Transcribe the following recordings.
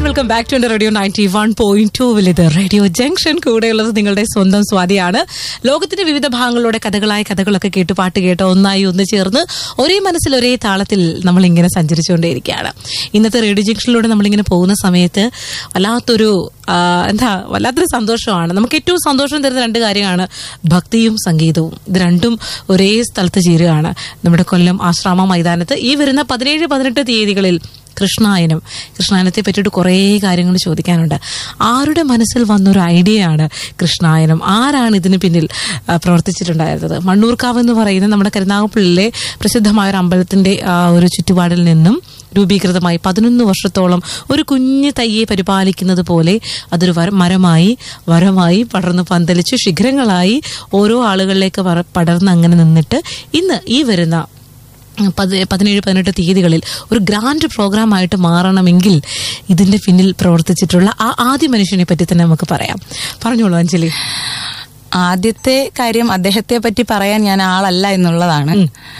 Welcome back to radio ninety one point ടൂവിൽ ഇത് radio junction കൂടെയുള്ളത് നിങ്ങളുടെ സ്വന്തം സ്വാതിയാണ് ലോകത്തിന്റെ വിവിധ ഭാഗങ്ങളിലൂടെ കഥകളായ കഥകളൊക്കെ കേട്ട് പാട്ട് കേട്ട് ഒന്നായി ഒന്ന് ചേർന്ന് ഒരേ മനസ്സിൽ ഒരേ താളത്തിൽ നമ്മൾ ഇങ്ങനെ സഞ്ചരിച്ചുകൊണ്ടേയിരിക്കുകയാണ് ഇന്നത്തെ റേഡിയോ ജംഗ്ഷനിലൂടെ നമ്മളിങ്ങനെ പോകുന്ന സമയത്ത് വല്ലാത്തൊരു ആ, എന്താ വല്ലാത്തൊരു സന്തോഷമാണ് നമുക്ക് ഏറ്റവും സന്തോഷം തരുന്ന രണ്ട് കാര്യമാണ് ഭക്തിയും സംഗീതവും ഇത് രണ്ടും ഒരേ സ്ഥലത്ത് ചേരുകയാണ് നമ്മുടെ കൊല്ലം ആശ്രാമ മൈതാനത്ത് ഈ വരുന്ന പതിനേഴ് പതിനെട്ട് തീയതികളിൽ കൃഷ്ണായനം കൃഷ്ണായനത്തെ പറ്റിയിട്ട് കുറേ കാര്യങ്ങൾ ചോദിക്കാനുണ്ട് ആരുടെ മനസ്സിൽ വന്നൊരു ഐഡിയയാണ് കൃഷ്ണായനം ആരാണ് ഇതിന് പിന്നിൽ ആ, പ്രവർത്തിച്ചിട്ടുണ്ടായിരുന്നത് മണ്ണൂർക്കാവ് എന്ന് പറയുന്ന നമ്മുടെ കരുനാഗപ്പള്ളിയിലെ പ്രസിദ്ധമായ ഒരു അമ്പലത്തിന്റെ ആ, ഒരു ചുറ്റുപാടിൽ നിന്നും രൂപീകൃതമായി പതിനൊന്ന് വർഷത്തോളം ഒരു കുഞ്ഞു തയ്യെ പരിപാലിക്കുന്നത് പോലെ അതൊരു വര- മരമായി വരമായി പടർന്ന് പന്തലിച്ച് ശിഖരങ്ങളായി ഓരോ ആളുകളിലേക്ക് വര- പടർന്ന് അങ്ങനെ നിന്നിട്ട് ഇന്ന് ഈ വരുന്ന പതി- പതിനേഴ് പതിനെട്ട് തീയതികളിൽ ഒരു ഗ്രാൻഡ് പ്രോഗ്രാം ആയിട്ട് മാറണമെങ്കിൽ ഇതിന്റെ പിന്നിൽ പ്രവർത്തിച്ചിട്ടുള്ള ആ ആദ്യ മനുഷ്യനെ പറ്റി തന്നെ നമുക്ക് പറയാം പറഞ്ഞോളൂ അഞ്ജലി ആദ്യത്തെ കാര്യം അദ്ദേഹത്തെ പറ്റി പറയാൻ ഞാൻ ആളല്ല എന്നുള്ളതാണ്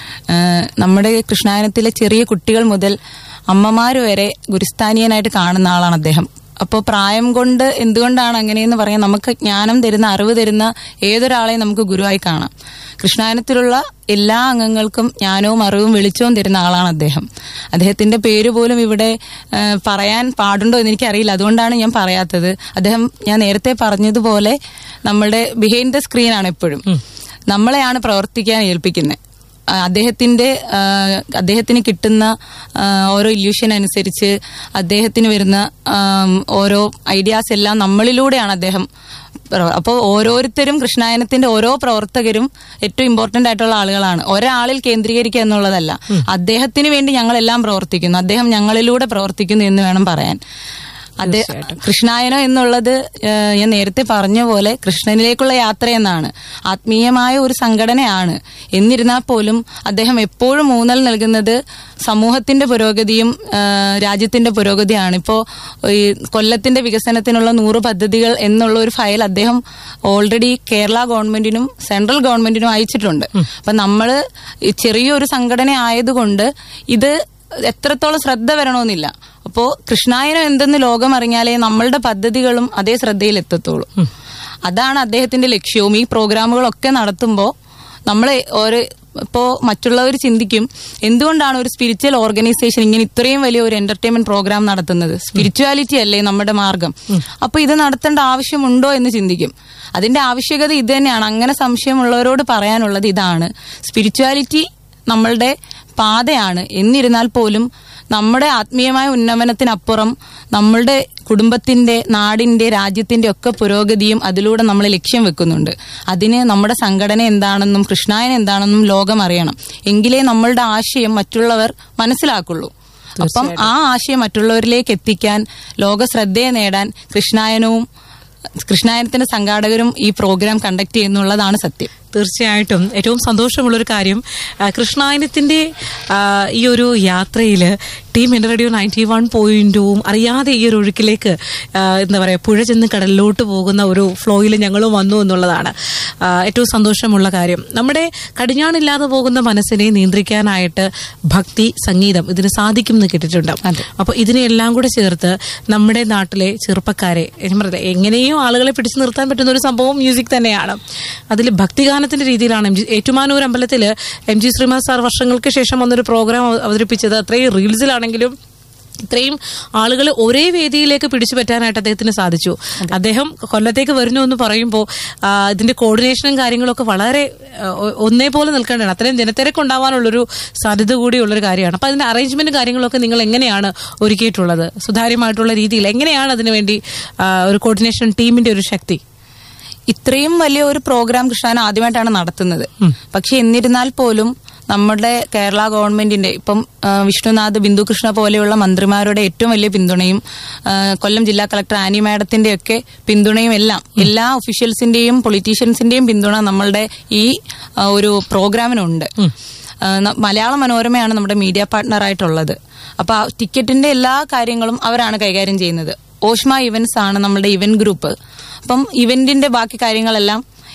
ഏഹ് നമ്മുടെ കൃഷ്ണായനത്തിലെ ചെറിയ കുട്ടികൾ മുതൽ അമ്മമാര് വരെ ഗുരുസ്ഥാനീയനായിട്ട് കാണുന്ന ആളാണ് അദ്ദേഹം അപ്പോൾ പ്രായം കൊണ്ട് എന്തുകൊണ്ടാണ് അങ്ങനെയെന്ന് പറയാൻ നമുക്ക് ജ്ഞാനം തരുന്ന അറിവ് തരുന്ന ഏതൊരാളെയും നമുക്ക് ഗുരുവായി കാണാം കൃഷ്ണായനത്തിലുള്ള എല്ലാ അംഗങ്ങൾക്കും ജ്ഞാനവും അറിവും വെളിച്ചവും തരുന്ന ആളാണ് അദ്ദേഹം അദ്ദേഹത്തിന്റെ പേര് പോലും ഇവിടെ ഏഹ്, പറയാൻ പാടുണ്ടോ എന്ന് എനിക്കറിയില്ല അതുകൊണ്ടാണ് ഞാൻ പറയാത്തത് അദ്ദേഹം ഞാൻ നേരത്തെ പറഞ്ഞതുപോലെ നമ്മുടെ ബിഹൈൻഡ് ദ സ്ക്രീനാണ് എപ്പോഴും നമ്മളെയാണ് പ്രവർത്തിക്കാൻ ഏൽപ്പിക്കുന്നത് ആ, അദ്ദേഹത്തിന്റെ ആ, അദ്ദേഹത്തിന് കിട്ടുന്ന ആ, ഓരോ ഇല്യൂഷൻ അനുസരിച്ച് അദ്ദേഹത്തിന് വരുന്ന ആം, ഓരോ ഐഡിയാസ് എല്ലാം നമ്മളിലൂടെയാണ് അദ്ദേഹം പ്ര- അപ്പോൾ ഓരോരുത്തരും കൃഷ്ണായനത്തിന്റെ ഓരോ പ്രവർത്തകരും ഏറ്റവും ഇമ്പോർട്ടന്റ് ആയിട്ടുള്ള ആളുകളാണ് ഒരാളിൽ കേന്ദ്രീകരിക്കുക എന്നുള്ളതല്ല അദ്ദേഹത്തിന് വേണ്ടി ഞങ്ങളെല്ലാം പ്രവർത്തിക്കുന്നു അദ്ദേഹം ഞങ്ങളിലൂടെ പ്രവർത്തിക്കുന്നു എന്ന് വേണം പറയാൻ അതെ കൃഷ്ണായനം എന്നുള്ളത് ഏഹ്, ഞാൻ നേരത്തെ പറഞ്ഞ പോലെ കൃഷ്ണനിലേക്കുള്ള യാത്ര എന്നാണ് ആത്മീയമായ ഒരു സംഘടനയാണ് എന്നിരുന്നാൽ പോലും അദ്ദേഹം എപ്പോഴും ഊന്നൽ നൽകുന്നത് സമൂഹത്തിന്റെ പുരോഗതിയും ഏഹ്, രാജ്യത്തിന്റെ പുരോഗതിയാണ് ഇപ്പോ ഈ കൊല്ലത്തിന്റെ വികസനത്തിനുള്ള നൂറ് പദ്ധതികൾ എന്നുള്ള ഒരു ഫയൽ അദ്ദേഹം ഓൾറെഡി കേരള ഗവൺമെന്റിനും സെൻട്രൽ ഗവൺമെന്റിനും അയച്ചിട്ടുണ്ട് അപ്പൊ നമ്മള് ഈ ചെറിയൊരു സംഘടന ആയതുകൊണ്ട് ഇത് എത്രത്തോളം ശ്രദ്ധ വരണമെന്നില്ല അപ്പോ കൃഷ്ണായനം എന്തെന്ന് ലോകം അറിഞ്ഞാലേ നമ്മളുടെ പദ്ധതികളും അതേ ശ്രദ്ധയിൽ എത്തത്തുള്ളൂ അതാണ് അദ്ദേഹത്തിന്റെ ലക്ഷ്യവും ഈ പ്രോഗ്രാമുകളൊക്കെ നടത്തുമ്പോൾ നമ്മൾ ഒരു ഇപ്പോ മറ്റുള്ളവർ ചിന്തിക്കും എന്തുകൊണ്ടാണ് ഒരു സ്പിരിച്വൽ ഓർഗനൈസേഷൻ ഇങ്ങനെ ഇത്രയും വലിയ ഒരു എന്റർടൈൻമെന്റ് പ്രോഗ്രാം നടത്തുന്നത് സ്പിരിച്വാലിറ്റി അല്ലേ നമ്മുടെ മാർഗം അപ്പൊ ഇത് നടത്തേണ്ട ആവശ്യമുണ്ടോ എന്ന് ചിന്തിക്കും അതിന്റെ ആവശ്യകത ഇത് തന്നെയാണ് അങ്ങനെ സംശയമുള്ളവരോട് പറയാനുള്ളത് ഇതാണ് സ്പിരിച്വാലിറ്റി നമ്മളുടെ പാതയാണ് എന്നിരുന്നാൽ പോലും നമ്മുടെ ആത്മീയമായ ഉന്നമനത്തിനപ്പുറം നമ്മളുടെ കുടുംബത്തിന്റെ നാടിന്റെ രാജ്യത്തിന്റെ ഒക്കെ പുരോഗതിയും അതിലൂടെ നമ്മൾ ലക്ഷ്യം വെക്കുന്നുണ്ട് അതിന് നമ്മുടെ സംഘടന എന്താണെന്നും കൃഷ്ണായൻ എന്താണെന്നും ലോകം അറിയണം എങ്കിലേ നമ്മളുടെ ആശയം മറ്റുള്ളവർ മനസ്സിലാക്കുള്ളൂ അപ്പം ആ ആശയം മറ്റുള്ളവരിലേക്ക് എത്തിക്കാൻ ലോക ശ്രദ്ധയെ നേടാൻ കൃഷ്ണായനവും കൃഷ്ണായനത്തിന്റെ സംഘാടകരും ഈ പ്രോഗ്രാം കണ്ടക്ട് ചെയ്യുന്നുള്ളതാണ് സത്യം തീർച്ചയായിട്ടും ഏറ്റവും സന്തോഷമുള്ള ഒരു കാര്യം ആ, കൃഷ്ണായനത്തിന്റെ ആ, ഈ ഒരു യാത്രയിൽ ടീം എന്റെ റേഡിയോ നയൻറ്റി വൺ പോയിന്റും അറിയാതെ ഈ ഒരു ഒഴുക്കിലേക്ക് ആ, എന്താ പറയാ പുഴ ചെന്ന് കടലിലോട്ട് പോകുന്ന ഒരു ഫ്ലോയിൽ ഞങ്ങളും വന്നു എന്നുള്ളതാണ് ആ, ഏറ്റവും സന്തോഷമുള്ള കാര്യം നമ്മുടെ കടിഞ്ഞാണില്ലാതെ പോകുന്ന മനസ്സിനെ നിയന്ത്രിക്കാനായിട്ട് ഭക്തി സംഗീതം ഇതിന് സാധിക്കും എന്ന് കേട്ടിട്ടുണ്ട് അപ്പൊ ഇതിനെല്ലാം കൂടെ ചേർത്ത് നമ്മുടെ നാട്ടിലെ ചെറുപ്പക്കാരെ ഞാൻ പറഞ്ഞത് എങ്ങനെയോ ആളുകളെ പിടിച്ചു നിർത്താൻ പറ്റുന്ന ഒരു സംഭവം മ്യൂസിക് തന്നെയാണ് അതിൽ ഭക്തിഗാനത്തിന്റെ രീതിയിലാണ് എം ജി ഏറ്റുമാനൂർ അമ്പലത്തില് എം ജി ശ്രീമാൻ സാർ വർഷങ്ങൾക്ക് ശേഷം വന്നൊരു പ്രോഗ്രാം അവതരിപ്പിച്ചത് അത്രയും റീൽസിലാണെങ്കിലും ഇത്രയും ആളുകൾ ഒരേ വേദിയിലേക്ക് പിടിച്ചു പറ്റാനായിട്ട് അദ്ദേഹത്തിന് സാധിച്ചു അദ്ദേഹം കൊല്ലത്തേക്ക് വരുന്നു എന്ന് പറയുമ്പോൾ ആ, ഇതിന്റെ കോർഡിനേഷനും കാര്യങ്ങളൊക്കെ വളരെ ആ, ഒ- ഒന്നേ പോലെ നിൽക്കേണ്ടതാണ് അത്രയും ജനത്തിരക്ക് ഉണ്ടാവാനുള്ളൊരു സാധ്യത കൂടിയുള്ളൊരു കാര്യമാണ് അപ്പൊ അതിന്റെ അറേഞ്ച്മെന്റ് കാര്യങ്ങളൊക്കെ നിങ്ങൾ എങ്ങനെയാണ് ഒരുക്കിയിട്ടുള്ളത് സുതാര്യമായിട്ടുള്ള രീതിയിൽ എങ്ങനെയാണ് അതിനുവേണ്ടി ആ, ഒരു കോർഡിനേഷൻ ടീമിന്റെ ഒരു ശക്തി ഇത്രയും വലിയ ഒരു പ്രോഗ്രാം കൃഷ്ണാൻ ആദ്യമായിട്ടാണ് നടത്തുന്നത് പക്ഷെ എന്നിരുന്നാൽ പോലും നമ്മുടെ കേരള ഗവൺമെന്റിന്റെ ഇപ്പം ആ, വിഷ്ണുനാഥ് ബിന്ദു കൃഷ്ണ പോലെയുള്ള മന്ത്രിമാരുടെ ഏറ്റവും വലിയ പിന്തുണയും ആ, കൊല്ലം ജില്ലാ കളക്ടർ ആനി മാഡത്തിന്റെ ഒക്കെ പിന്തുണയും എല്ലാം എല്ലാ ഒഫീഷ്യൽസിന്റെയും പൊളിറ്റീഷ്യൻസിന്റെയും പിന്തുണ നമ്മളുടെ ഈ ആ, ഒരു പ്രോഗ്രാമിനുണ്ട് ആ, ന- മലയാള മനോരമയാണ് നമ്മുടെ മീഡിയ പാർട്ട്ണർ ആയിട്ടുള്ളത് അപ്പൊ ആ ടിക്കറ്റിന്റെ എല്ലാ കാര്യങ്ങളും അവരാണ് കൈകാര്യം ചെയ്യുന്നത് ഓഷ്മ ഇവന്റ്സ് ആണ് നമ്മുടെ ഇവന്റ് ഗ്രൂപ്പ് അപ്പം ഇവന്റിന്റെ ബാക്കി കാര്യങ്ങളെല്ലാം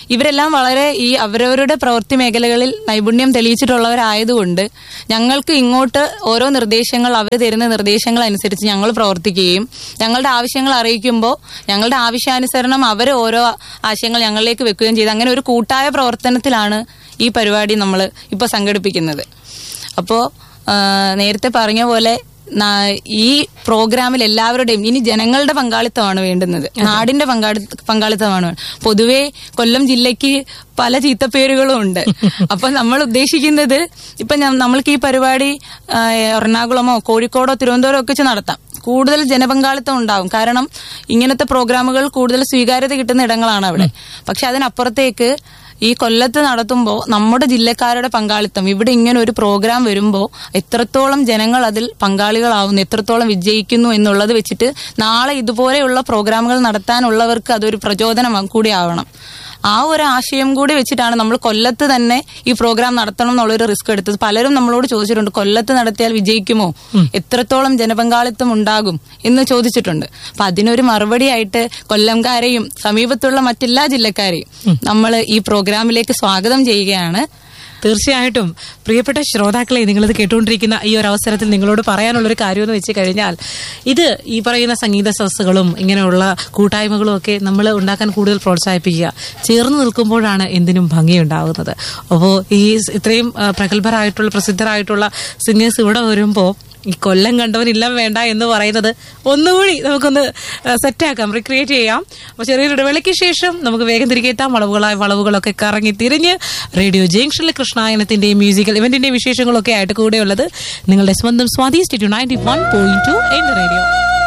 ഇവരെല്ലാം വളരെ ഈ അവരവരുടെ പ്രവൃത്തി മേഖലകളിൽ നൈപുണ്യം തെളിയിച്ചിട്ടുള്ളവരായതുകൊണ്ട് ഞങ്ങൾക്ക് ഇങ്ങോട്ട് ഓരോ നിർദ്ദേശങ്ങൾ അവർ തരുന്ന നിർദ്ദേശങ്ങൾ അനുസരിച്ച് ഞങ്ങൾ പ്രവർത്തിക്കുകയും ഞങ്ങളുടെ ആവശ്യങ്ങൾ അറിയിക്കുമ്പോൾ ഞങ്ങളുടെ ആവശ്യാനുസരണം അവർ ഓരോ ആശയങ്ങൾ ഞങ്ങളിലേക്ക് വെക്കുകയും ചെയ്ത് അങ്ങനെ ഒരു കൂട്ടായ പ്രവർത്തനത്തിലാണ് ഈ പരിപാടി നമ്മൾ ഇപ്പോൾ സംഘടിപ്പിക്കുന്നത് അപ്പോൾ നേരത്തെ പറഞ്ഞ പോലെ നാ- ഈ പ്രോഗ്രാമിൽ എല്ലാവരുടെയും ഇനി ജനങ്ങളുടെ പങ്കാളിത്തമാണ് വേണ്ടുന്നത് നാടിന്റെ പങ്കാളി പങ്കാളിത്തമാണ് വേണ്ടത്. പൊതുവെ കൊല്ലം ജില്ലയ്ക്ക് പല ചീത്തപ്പേരുകളും ഉണ്ട് അപ്പൊ നമ്മൾ ഉദ്ദേശിക്കുന്നത് ഇപ്പൊ ഞ- നമ്മൾക്ക് ഈ പരിപാടി ആ, എറണാകുളമോ കോഴിക്കോടോ തിരുവനന്തപുരം ഒക്കെ വെച്ച് നടത്താം കൂടുതൽ ജനപങ്കാളിത്തം ഉണ്ടാവും കാരണം ഇങ്ങനത്തെ പ്രോഗ്രാമുകൾ കൂടുതൽ സ്വീകാര്യത കിട്ടുന്ന ഇടങ്ങളാണ് അവിടെ പക്ഷെ അതിനപ്പുറത്തേക്ക് ഈ കൊല്ലത്ത് നടത്തുമ്പോൾ നമ്മുടെ ജില്ലക്കാരുടെ പങ്കാളിത്തം ഇവിടെ ഇങ്ങനെ ഒരു പ്രോഗ്രാം വരുമ്പോൾ എത്രത്തോളം ജനങ്ങൾ അതിൽ പങ്കാളികളാവുന്നു എത്രത്തോളം വിജയിക്കുന്നു എന്നുള്ളത് വെച്ചിട്ട് നാളെ ഇതുപോലെയുള്ള പ്രോഗ്രാമുകൾ നടത്താനുള്ളവർക്ക് അതൊരു പ്രചോദനം കൂടി ആവണം ആ ഒരു ആശയം കൂടി വെച്ചിട്ടാണ് നമ്മൾ കൊല്ലത്ത് തന്നെ ഈ പ്രോഗ്രാം നടത്തണം എന്നുള്ളൊരു റിസ്ക് എടുത്തത് പലരും നമ്മളോട് ചോദിച്ചിട്ടുണ്ട് കൊല്ലത്ത് നടത്തിയാൽ വിജയിക്കുമോ എത്രത്തോളം ജനപങ്കാളിത്തം ഉണ്ടാകും എന്ന് ചോദിച്ചിട്ടുണ്ട് അപ്പൊ അതിനൊരു മറുപടിയായിട്ട് കൊല്ലംകാരെയും സമീപത്തുള്ള മറ്റെല്ലാ ജില്ലക്കാരെയും നമ്മൾ ഈ പ്രോഗ്രാമിലേക്ക് സ്വാഗതം ചെയ്യുകയാണ് തീർച്ചയായിട്ടും പ്രിയപ്പെട്ട ശ്രോതാക്കളെ നിങ്ങളിത് കേട്ടുകൊണ്ടിരിക്കുന്ന ഈ ഒരു അവസരത്തിൽ നിങ്ങളോട് പറയാനുള്ളൊരു കാര്യം എന്ന് വെച്ച് കഴിഞ്ഞാൽ ഇത് ഈ പറയുന്ന സംഗീത സദസ്സുകളും ഇങ്ങനെയുള്ള കൂട്ടായ്മകളും ഒക്കെ നമ്മൾ ഉണ്ടാക്കാൻ കൂടുതൽ പ്രോത്സാഹിപ്പിക്കുക ചേർന്ന് നിൽക്കുമ്പോഴാണ് എന്തിനും ഭംഗിയുണ്ടാകുന്നത് അപ്പോൾ ഈ സ് ഇത്രയും ആ, പ്രഗത്ഭരായിട്ടുള്ള പ്രസിദ്ധരായിട്ടുള്ള സിംഗേഴ്സ് ഇവിടെ വരുമ്പോൾ ഈ കൊല്ലം കണ്ടവനില്ല വേണ്ട എന്ന് പറയുന്നത് ഒന്നുകൂടി നമുക്കൊന്ന് സെറ്റാക്കാം റിക്രിയേറ്റ് ചെയ്യാം അപ്പോൾ ചെറിയൊരു ഇടവേളയ്ക്ക് ശേഷം നമുക്ക് വേഗം തിരികെ എത്താം വളവുകളായ വളവുകളൊക്കെ കറങ്ങി തിരിഞ്ഞ് റേഡിയോ ജംഗ്ഷനിലെ കൃഷ്ണായനത്തിന്റെയും മ്യൂസിക്കൽ ഇവന്റിന്റെയും വിശേഷങ്ങളൊക്കെ ആയിട്ട് കൂടെയുള്ളത് നിങ്ങളുടെ സ്വന്തം Swathi state ninety one point two radio